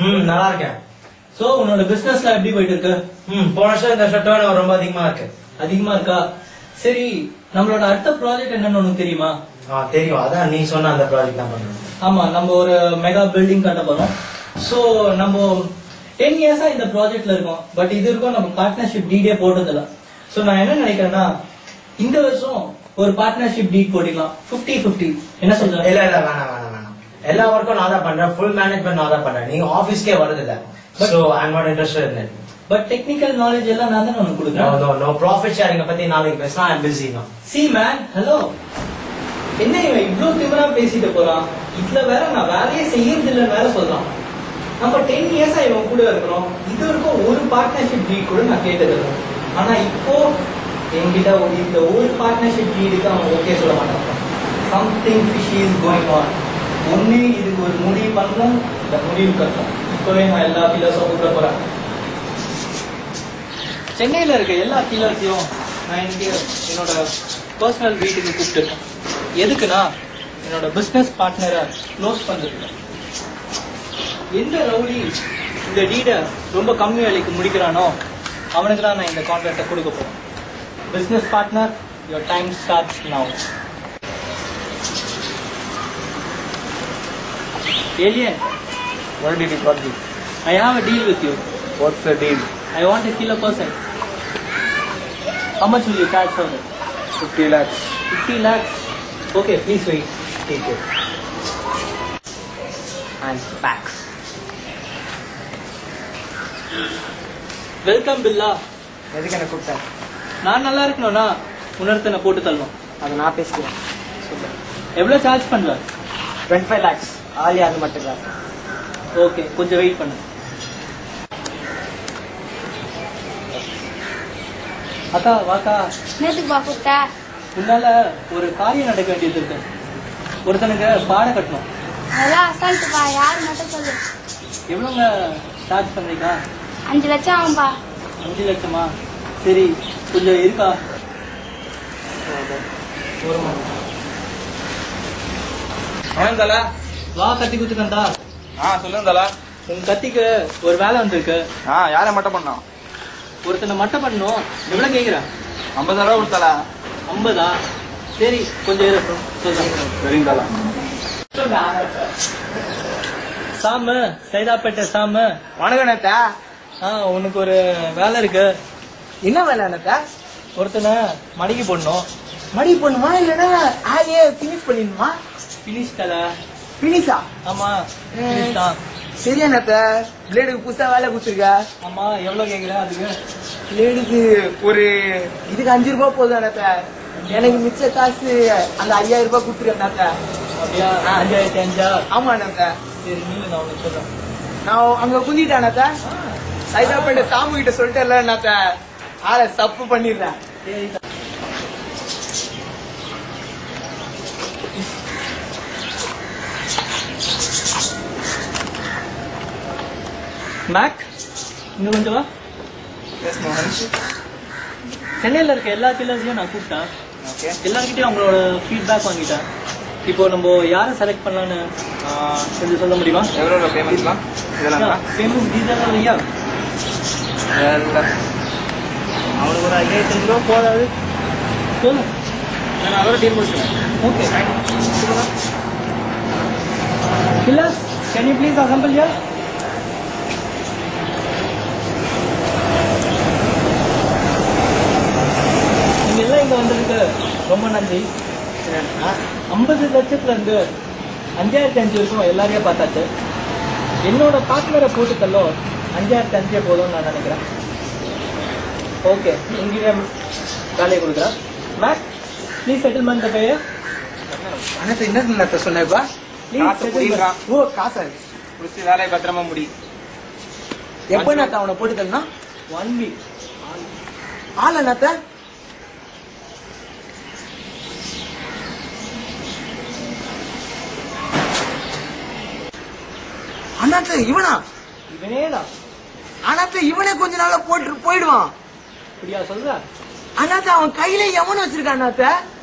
ம் நல்லா இருக்கேன் சோ உன்னோட பிசினஸ்ல எப்படி போயிட்டு இருக்கு ம் போன வருஷம் இந்த வருஷம் டேர்ன் ரொம்ப அதிகமா இருக்கு அதிகமா இருக்கா சரி நம்மளோட அடுத்த ப்ராஜெக்ட் என்னன்னு உனக்கு தெரியுமா ஆ தெரியும் அதான் நீ சொன்ன அந்த ப்ராஜெக்ட் தான் பண்றேன் ஆமா நம்ம ஒரு மெகா பில்டிங் கட்ட போறோம் சோ நம்ம டென் இயர்ஸா இந்த ப்ராஜெக்ட்ல இருக்கோம் பட் இது வரைக்கும் நம்ம பார்ட்னர்ஷிப் டீடே போட்டதில்ல சோ நான் என்ன நினைக்கிறேன்னா இந்த வருஷம் ஒரு பார்ட்னர்ஷிப் டீட் போட்டுக்கலாம் 50 50 என்ன சொல்ற இல்ல இல்ல வேணாம் வேணாம் வேணாம் எல்லா ஒர்க்கும் நான் தான் பண்றேன் ஃபுல் மேனேஜ்மெண்ட் நான் தான் பண்றேன் நீங்க ஆபீஸ்க்கே வரது இல்ல so I am not interested in it but technical knowledge எல்லாம் நான் தான் உனக்கு நோ கொடுக்குறேன் நோ நோ ப்ராஃபிட் ஷேரிங் பத்தி நாளைக்கு பேசினா I am busy no see man hello என்ன இவன் இவ்ளோ திமிரா பேசிட்டு போறான் இதுல வேற நான் வேலையே செய்யறது இல்லைன்னு வேற சொல்றான் நம்ம டென் இயர்ஸா இவன் கூட இருக்கிறோம் இது வரைக்கும் ஒரு பார்ட்னர்ஷிப் டீட் கூட நான் கேட்டது இல்லை ஆனா இப்போ என்கிட்ட ஒரு- இந்த ஒரு பார்ட்னர்ஷிப் டீடுக்கு அவன் ஓகே சொல்ல மாட்டான் something fish is going on ஒண்ணு இதுக்கு ஒரு முடிவு பண்ணணும் இந்த முடிவு கட்டணும் இப்பவே நான் எல்லா பில்லர்ஸும் கூப்பிட போறேன் சென்னையில இருக்க எல்லா பில்லர்ஸையும் நான் இன்னைக்கு என்னோட பர்சனல் வீட்டுக்கு கூப்பிட்டுருக்கேன் எதுக்குன்னா என்னோட பிசினஸ் பார்ட்னரை க்ளோஸ் பண்றதுக்கு எந்த ரவுடி இந்த டீடை ரொம்ப கம்மி விலைக்கு முடிக்கிறானோ அவனுக்கு தான் நான் இந்த கான்ட்ராக்டை கொடுக்க போறேன் business partner your time starts now alien What did you got me? I have a deal with you What's the deal? I want to kill a person How much will you charge for it? 50 lakhs. 50 lakhs. Okay, please wait. Take it. And back. Welcome Billa எதுக்கு என்ன கூப்பிட்டேன் நான் நல்லா இருக்கணும்னா உணர்த்தனை போட்டு தள்ளுவோம் அதை நான் பேசிக்கிறேன் எவ்வளவு சார்ஜ் பண்ணல டுவெண்ட்டி ஃபைவ் லேக்ஸ் ஆலி அது மட்டும் தான் ஓகே கொஞ்சம் வெயிட் பண்ணு அக்கா வாக்கா நேத்துக்கு பா கூப்பிட்ட உன்னால ஒரு காரியம் நடக்க வேண்டியது இருக்கு ஒருத்தனுக்கு பாட கட்டணும் அதெல்லாம் அசால்ட்டுப்பா யாரு மட்டும் சொல்லு எவ்வளவுங்க சார்ஜ் பண்றீங்க அஞ்சு லட்சம் ஆகும்பா அஞ்சு லட்சமா சரி கொஞ்சம் இருக்கா ஒரு மணி வணக்கம் தலா வா கத்தி குத்துக்கண்டா ஆ சொல்லுங்க தலா உன் கத்திக்கு ஒரு வேலை வந்திருக்கு ஆ யாரை மட்டும் பண்ணோம் ஒருத்தனை மட்டும் பண்ணணும் எவ்வளவு கேக்குற ஐம்பது ரூபா கொடுத்தலா ஐம்பதா சரி கொஞ்சம் இரு சொல்றேன் சரிங்க தலா சாமு சைதாப்பேட்டை சாமு வணக்கம் நேத்தா ஆ உனக்கு ஒரு வேலை இருக்கு என்ன வேலை நேத்தா ஒருத்தனை மடக்கி போடணும் மடி பண்ணுமா இல்லைன்னா ஆலியே ஃபினிஷ் பண்ணிடணுமா பினிஷ் தலை ஃபினிஷா ஆமா finish தான் சரியா நேத்த பிளேடுக்கு புதுசா வேலை கொடுத்துருக்க ஆமா எவ்வளவு கேக்குற அதுக்கு பிளேடுக்கு ஒரு இதுக்கு அஞ்சு ரூபாய் போதும் நேத்த எனக்கு மிச்ச காசு அந்த ஐயாயிரம் ரூபாய் கொடுத்துருக்கேன் நேத்த அப்படியா ஆ. அஞ்சாயிரத்தி அஞ்சா ஆமா நேத்த சரி நீங்க நான் உனக்கு சொல்றேன் நான் அங்க குந்திட்டேன் நேத்த சைதாப்பேட்டை சாமு கிட்ட சொல்லிட்டேன்ல நேத்த ஆளை சப்பு பண்ணிடுறேன் சரி மேக் இன்னும் கொஞ்சம் வா எஸ் மோகன் சென்னையில இருக்க எல்லா பில்லர்ஸையும் நான் கூப்பிட்டேன் ஓகே எல்லார்கிட்டயும் அவங்களோட ஃபீட்பேக் வாங்கிட்டேன் இப்போ நம்ம யாரை செலக்ட் பண்ணலான்னு ஆ, கொஞ்சம் சொல்ல முடியுமா எவ்வளோ பேமெண்ட்லாம் இதெல்லாம் பேமெண்ட் டீசல் ஐயா அவனுக்கு ஒரு ஐயாயிரத்தி அஞ்சு ரூபா போதாது சொல்லு நான் அதோட டீல் முடிச்சுக்கிறேன் okay Pillars, can you please assemble here? நீங்க எல்லாம் இங்க வந்ததுக்கு ரொம்ப நன்றி ஐம்பது லட்சத்துல இருந்து அஞ்சாயிரத்தி அஞ்சு இருக்கும் எல்லாரையும் பார்த்தாச்சு என்னோட பார்ட்னரை போட்டு தள்ளோ அஞ்சாயிரத்தி அஞ்சே போதும்னு நான் நினைக்கிறேன் ஓகே உங்ககிட்ட வேலையை கொடுக்குறேன் மேக் ப்ளீஸ் செட்டில்மெண்ட் பேயர் அண்ணா என்ன நேத்த சொன்னேப்பா Please காசு settle புடிக்கிறான். ஓ காசா முடிச்சு வேலையை பத்திரமா முடி எப்ப நேத்த அவனை போட்டு தரணும் ஒன் வீக் ஆள நேத்த அண்ணாத்த இவனா இவனேதான் அண்ணாத்த இவனே கொஞ்ச நாளா போட்டு போயிடுவான் இப்படியா சொல்ற அண்ணாத்த அவன் கையில எவன் வச்சிருக்கான் அண்ணாத்த